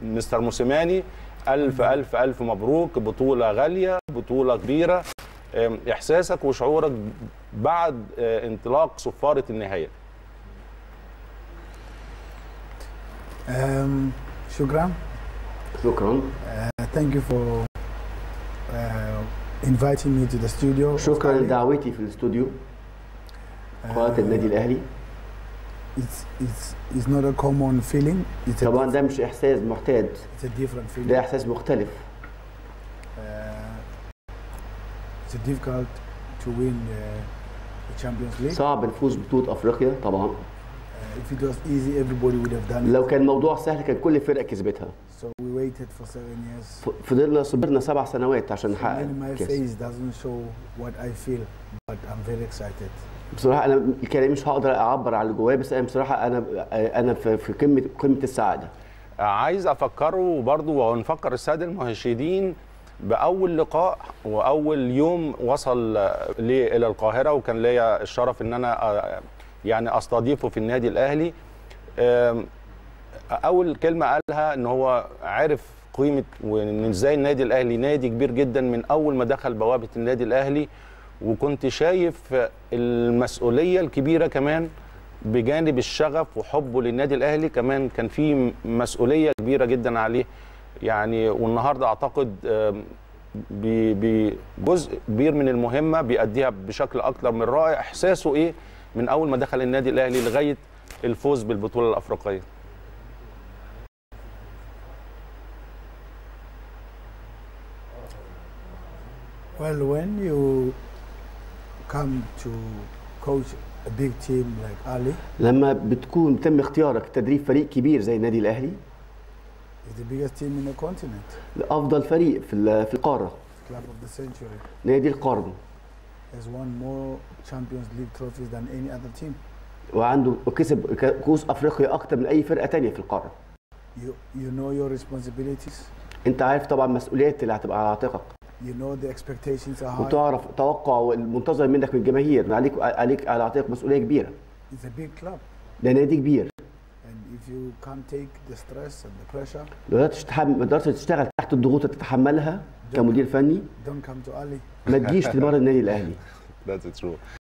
مستر موسيماني الف الف الف مبروك بطوله غاليه بطوله كبيره آم، احساسك وشعورك بعد آه، انطلاق صفاره النهايه Um, shukran. شكرا Uh, thank you for uh, inviting me to the studio. of شكرا Ali. لدعوتي في الاستوديو Uh, قناه النادي الاهلي It's, it's, it's not a common feeling. It's a, طبعا diff- ده مش احساس معتاد it's a different feeling. ده احساس مختلف Uh, it's difficult to win the, the Champions League. صعب نفوز ببطوله افريقيا طبعا Uh, if it was easy, everybody would have done لو it. كان الموضوع سهل كان كل فرقه كسبتها So we waited for seven years. ف- فضلنا صبرنا سبع سنوات عشان So نحقق maybe my الكاس face doesn't show what I feel, but I'm very excited. بصراحه انا الكلام مش هقدر اعبر عن اللي جوايا بس انا بصراحه انا انا في في قمه قمه السعاده عايز افكره برضو ونفكر الساده المشاهدين باول لقاء واول يوم وصل لي الى القاهره وكان ليا الشرف ان انا آه، يعني استضيفه في النادي الاهلي آم، اول كلمه قالها ان هو عرف قيمه وان ازاي النادي الاهلي نادي كبير جدا من اول ما دخل بوابه النادي الاهلي وكنت شايف المسؤوليه الكبيره كمان بجانب الشغف وحبه للنادي الاهلي كمان كان في مسؤوليه كبيره جدا عليه يعني والنهارده اعتقد آم، ب- بجزء كبير من المهمه بيأديها بشكل اكثر من رائع احساسه ايه من اول ما دخل النادي الاهلي لغايه الفوز بالبطوله الافريقيه Well, when you come to coach a big team like Ali, لما بتكون بتم اختيارك تدريب فريق كبير زي النادي الاهلي it's the biggest team in the continent, افضل فريق في ال- في القاره club of the century, نادي القرن has won more Champions League trophies than any other team. وعنده وكسب ك- كؤوس افريقيا اكتر من اي فرقه تانية في القاره You you know your responsibilities. انت عارف طبعا المسؤوليات اللي هتبقى على عاتقك You know the expectations are high. وتعرف توقع المنتظر منك من الجماهير عليك عليك على عاتقك مسؤوليه كبيره It's a big club, ده نادي كبير and if you can't take the stress and the pressure, لو قدرتش تحمل ما قدرتش تشتغل تحت الضغوط اللي تتحملها كمدير فني don't come to Ali. ما تجيش تمرن النادي الاهلي That's true